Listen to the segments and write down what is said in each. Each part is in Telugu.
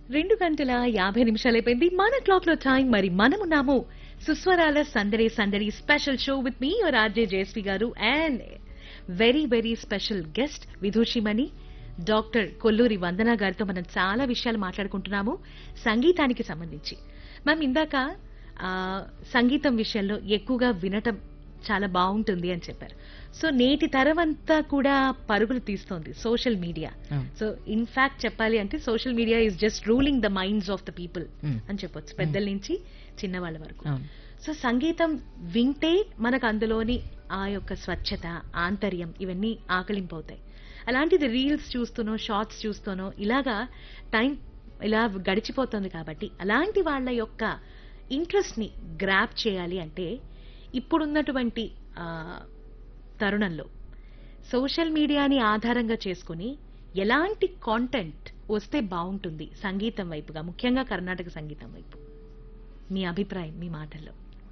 రెండు గంటల యాభై నిమిషాలు అయిపోయింది మన క్లాక్ లో టైం మరి మనమున్నాము సుస్వరాల సందడి సందడి special show with me your RJ Jayashree garu and very very special guest విదూషిమణి డాక్టర్ కొల్లూరి వందన గారితో మనం చాలా విషయాలు మాట్లాడుకుంటున్నాము సంగీతానికి సంబంధించి మ్యామ్ ఇందాక ఆ, సంగీతం విషయంలో ఎక్కువగా వినటం చాలా బాగుంటుంది అని చెప్పారు సో నేటి తరం అంతా కూడా పరుగులు తీస్తోంది సోషల్ మీడియా అవును. సో ఇన్ఫాక్ట్ చెప్పాలి అంటే social media is just ruling the minds of the people Mm. అని చెప్పొచ్చు పెద్దల నుంచి చిన్నవాళ్ళ వరకు అవును సో సంగీతం వింటే మనకు అందులోని ఆ యొక్క స్వచ్ఛత ఆంతర్యం ఇవన్నీ ఆకలింపవుతాయి అలాంటిది రీల్స్ చూస్తూనో షార్ట్స్ చూస్తూనో ఇలాగా టైం ఇలా గడిచిపోతుంది కాబట్టి అలాంటి వాళ్ళ యొక్క ఇంట్రెస్ట్ ని గ్రాప్ చేయాలి అంటే ఇప్పుడున్నటువంటి ఆ, తరుణంలో సోషల్ మీడియాని ఆధారంగా చేసుకుని ఎలాంటి కాంటెంట్ వస్తే బాగుంటుంది సంగీతం వైపుగా ముఖ్యంగా కర్ణాటక సంగీతం వైపు మీ అభిప్రాయం మీ మాటల్లో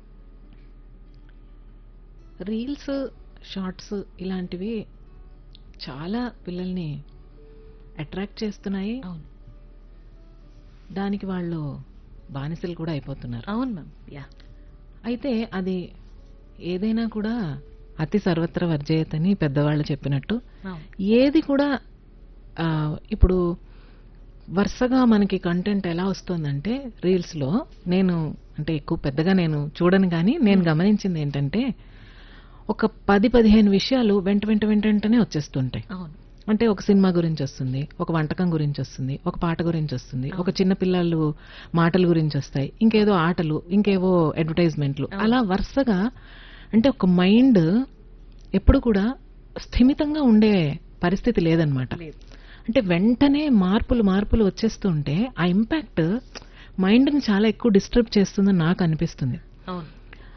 రీల్స్ షార్ట్స్ ఇలాంటివి చాలా పిల్లల్ని అట్రాక్ట్ చేస్తున్నాయి అవును దానికి వాళ్ళు బానిసలు కూడా అయిపోతున్నారు అవును మ్యామ్ యా అయితే అది ఏదైనా కూడా అతి సర్వత్ర వర్జయతని పెద్దవాళ్ళు చెప్పినట్టు అవును ఏది కూడా ఆ, ఇప్పుడు వరుసగా మనకి కంటెంట్ ఎలా వస్తుందంటే రీల్స్లో నేను అంటే ఎక్కువ పెద్దగా నేను చూడను కానీ నేను గమనించింది ఏంటంటే ఒక పది పదిహేను విషయాలు వెంట వెంట వెంట వెంటనే వచ్చేస్తుంటాయి అవును అంటే ఒక సినిమా గురించి వస్తుంది ఒక వంటకం గురించి వస్తుంది ఒక పాట గురించి వస్తుంది ఒక చిన్న పిల్లలు మాటల గురించి వస్తాయి ఇంకేదో ఆటలు ఇంకేవో అడ్వర్టైజ్మెంట్లు అలా వరుసగా అంటే ఒక మైండ్ ఎప్పుడు కూడా స్థిమితంగా ఉండే పరిస్థితి లేదనమాట లేదు అంటే వెంటనే మార్పులు మార్పులు వచ్చేస్తుంటే ఆ ఇంపాక్ట్ మైండ్ని చాలా ఎక్కువ డిస్టర్బ్ చేస్తుందని నాకు అనిపిస్తుంది అవును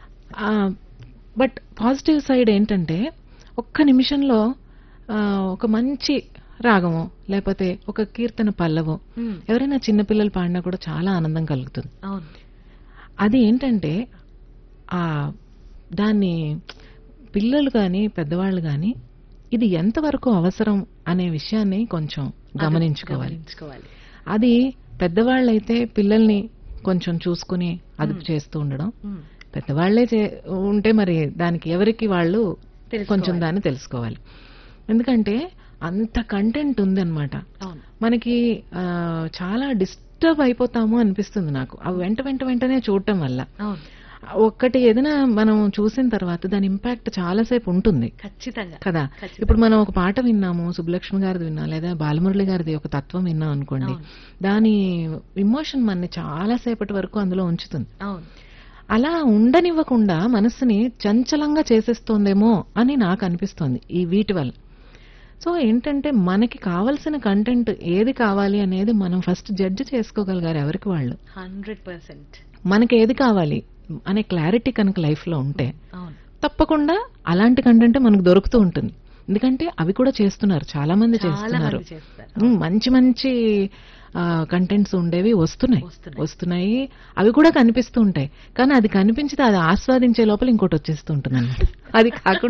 బట్ పాజిటివ్ సైడ్ ఏంటంటే ఒక్క నిమిషంలో ఆ, ఒక మంచి రాగమో లేకపోతే ఒక కీర్తన పల్లవో మ్మ్. ఎవరైనా చిన్నపిల్లలు పాడినా కూడా చాలా ఆనందం కలుగుతుంది అవును అది ఏంటంటే ఆ దాన్ని పిల్లలు కానీ పెద్దవాళ్ళు కానీ ఇది ఎంతవరకు అవసరం అనే విషయాన్ని కొంచెం గమనించుకోవాలి గమనించుకోవాలి అది పెద్దవాళ్ళైతే పిల్లల్ని కొంచెం చూసుకుని అదుపు చేస్తూ ఉండడం మ్మ్. పెద్దవాళ్లే చే- ఉంటే మరి దానికి ఎవరికి వాళ్ళు తెలుసుకోవాలి. కొంచెం దాన్ని తెలుసుకోవాలి ఎందుకంటే అంత కంటెంట్ ఉందన్నమాట అవును మనకి ఆ, చాలా డిస్టర్బ్ అయిపోతాము అనిపిస్తుంది నాకు అవి వెంట వెంట వెంటనే చూడటం వల్ల అవును ఒక్కటి ఏదైనా మనం చూసిన తర్వాత దాని ఇంపాక్ట్ చాలాసేపు ఉంటుంది ఖచ్చితంగా కదా ఖచ్చితంగా. ఇప్పుడు మనం ఒక పాట విన్నాము సుబ్బలక్ష్మి గారిది విన్నాం లేదా బాలమురళి గారిది ఒక తత్వం విన్నాం అనుకోండి అవును. దాని ఇమోషన్ మనని చాలా సేపటి వరకు అందులో ఉంచుతుంది అవును అలా ఉండనివ్వకుండా మనస్సుని చంచలంగా చేసేస్తోందేమో అని నాకు అనిపిస్తోంది ఈ వీటి వల్ల సో ఏంటంటే మనకి కావలసిన కంటెంట్ ఏది కావాలి అనేది మనం ఫస్ట్ జడ్జ్ చేసుకోగలిగారు ఎవరికి వాళ్ళు హండ్రెడ్ పర్సెంట్ మనకి ఏది కావాలి అనే క్లారిటీ కనుక లైఫ్లో ఉంటే అవును తప్పకుండా అలాంటి కంటెంట్ మనకు దొరుకుతూ ఉంటుంది ఎందుకంటే అవి కూడా చేస్తున్నారు చాలా మంది చాలా చేస్తున్నారు మంది చేస్తారు ఉమ్, మంచి మంచి కంటెంట్స్ ఉండేవి వస్తున్నాయి వస్తున్నాయి. వస్తున్నాయి అవి కూడా కనిపిస్తూ ఉంటాయి కానీ అది కనిపించితే అది ఆస్వాదించే లోపల ఇంకోటి వచ్చేస్తూ ఉంటుంది అది కాకుండా